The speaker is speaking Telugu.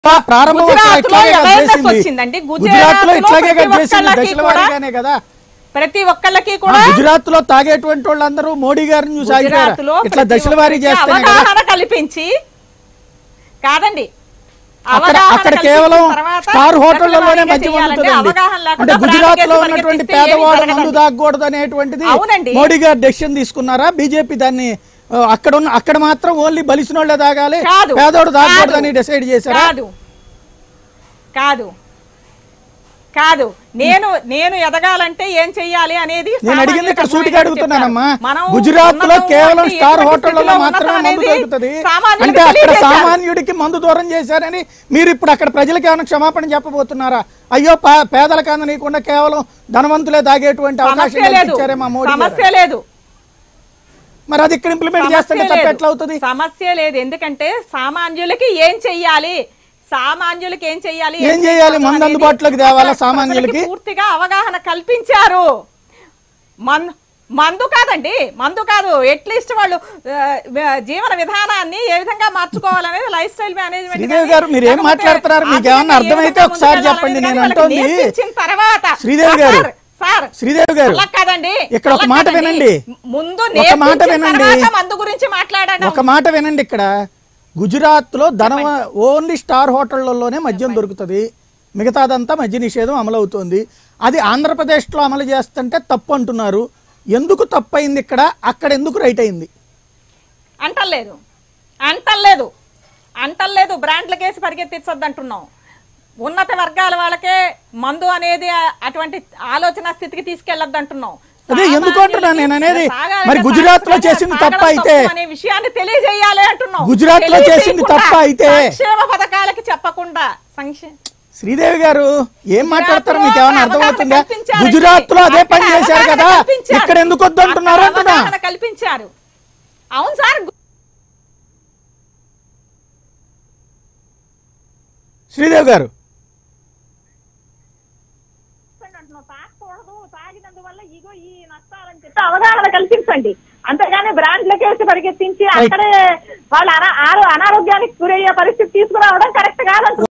ప్రారంభం గుజరాత్లో ఇట్లాగే కదా awareness చేసింది. వచ్చిందండి. గుజరాత్ లో గుజరాత్లో ఇట్లాగే కదా ప్రతి చేసింది ఒక్కళ్ళకి దశల కూడా వారీగానే కదా ప్రతి ఒక్కళ్ళకి ఆ, కూడా గుజరాత్ లో తాగేటువంటి వాళ్ళందరూ మోడీ గారిని చూసి ఆగిపోయారు గుజరాత్లో ఇట్లా ప్రతి దశల వారీ ఒక్కరికి చేస్తేనే కదా అవగాహన కల్పించి కాదండి అక్కడ అవగాహన అక్కడ కల్పించిన కేవలం తర్వాత స్టార్ హోటళ్లలోనే దశలవారీగా మద్యం చేయాలంటే అందుతుందండి అవగాహన లేకుండా అంటే గుజరాత్ లో బ్రాండ్ ఉన్నటువంటి కేసులు పరిగెత్తిస్తే పేదవాడు ఏమీ మందు జరగదండి. తాగకూడదు అనేటువంటిది అవునండి. మోడీ గారు డెసిషన్ తీసుకున్నారా బీజేపీ దాన్ని ఆ, అక్కడ ఉన్న అక్కడ మాత్రం ఓన్లీ బలిసిన వాళ్ళే తాగాలి కాదు పేదోడు తాగకూడదు కాదు. అని డిసైడ్ చేశారా కాదు కాదు కాదు నేను నేను ఎదగాలంటే ఏం చెయ్యాలి అనేది నేను అడిగింది ఇక్కడ సామాన్యులకు సూటిగా అర్థమయ్యేలా అడుగుతున్నానమ్మా చెప్పారు. మనం గుజరాత్ లో ఉన్నతం కేవలం అంటే స్టార్ ఎటువంటి హోటళ్లలో స్థితిలో మాత్రమే ఉన్నతం మందు అనేది దొరుకుతుంది సామాన్యులకు అంటే అక్కడ తెలియజేశారు. సామాన్యుడికి మందు దూరం చేశారని మీరు ఇప్పుడు అక్కడ ప్రజలకు ఏమైనా క్షమాపణ చెప్పబోతున్నారా అయ్యో పే- పేదలకు అందనీయకుండా కేవలం ధనవంతులే తాగేటువంటి అవకాశం సమస్య లేదు కల్పించారే మా మోడీ గారు. సమస్య లేదు మరి అది ఇక్కడ ఇంప్లిమెంట్ సమస్య చేస్తుంటే తప్ప లేదు. ఎట్లా అవుతుంది సమస్య లేదు ఎందుకంటే సామాన్యులకి ఏం చెయ్యాలి సామాన్యులకి ఏం చెయ్యాలి ఏం చెయ్యాలి? కాదు మందు అనేది అందుబాటులోకి తేవాలా అక్కడ సామాన్యులకి? ప్రజలకి పూర్తిగా అవగాహన కల్పించారు మన్ మందు కాదండి మందు కాదు అట్లీస్ట్ వాళ్ళు ఆ, జీవన విధానాన్ని ఏ విధంగా మార్చుకోవాలనేది లైఫ్ స్టైల్ మేనేజ్మెంట్ శ్రీదేవి గారు, మీరు ఏం మాట్లాడుతున్నారు? మీకు ఏమన్నా అర్థమైతే ఒకసారి చెప్పండి. నేను అంటోంది- తర్వాత శ్రీదేవి గారు, సార్, సార్ శ్రీదేవి గారు అలా కాదండి ఇక్కడ ఒక అలా మాట కాదండి. వినండి. ముందు ఒక మాట నేర్పించిన వినండి. తర్వాత మందు గురించి మాట్లాడాను ఒక మాట వినండి ఇక్కడ గుజరాత్ లో ధనవ ఓన్లీ స్టార్ హోటళ్లలోనే మద్యం దొరుకుతుంది మిగతాదంతా మద్య నిషేధం అమలవుతోంది అది ఆంధ్రప్రదేశ్లో అమలు చేస్తుంటే తప్పు అంటున్నారు ఎందుకు తప్పు అయింది ఇక్కడ అక్కడ ఎందుకు రైట్ అయింది అంటలేదు అంటలేదు అంటలేదు బ్రాండ్ల కేసు పరిగెత్తించొద్దు అంటున్నాం ఉన్నత వర్గాల వాళ్ళకే మందు అనేది ఆ- అటువంటి ఆలోచన స్థితికి తీసుకెళ్లొద్దు అంటున్నాం అదే ఎందుకు అంటున్నా నేను అనేది సాగాలంటే మరి గుజరాత్ లో తాగడం చేసింది తప్ప తప్పు అయితే అనే విషయాన్ని తెలియజేయాలి అంటున్నాం గుజరాత్ లో చేసింది తెలియజేయకుండా తప్ప అయితే సంక్షేమ పథకాలకి చెప్పకుండా సంక్షేమ శ్రీదేవి గారు ఏం మాట్లాడతారో మీకు గుజరాత్లో ఏమైనా అర్థమవుతుందా అవగాహన కల్పించారండి. గుజరాత్ లో అదే పని అక్కడ చేశారు అవగాహన కదా కల్పించారు. ఇక్కడ ఎందుకు వద్దు అంటున్నారు అక్కడ అంటున్నా అవగాహన కల్పించారు అవును సార్ శ్రీదేవి గారు అంటున్నాం. తాగకూడదు తాగినందువల్ల ఇగో ఈ నష్టాలని చెప్పి అవగాహన కల్పించండి అంతేగాని బ్రాండ్ల కేసు పరిగెత్తించి అక్కడే వాళ్ళ అనా- ఆరో- అనారోగ్యానికి గురయ్యే పరిస్థితి తీసుకురావడం కరెక్ట్ కాదంటున్నాం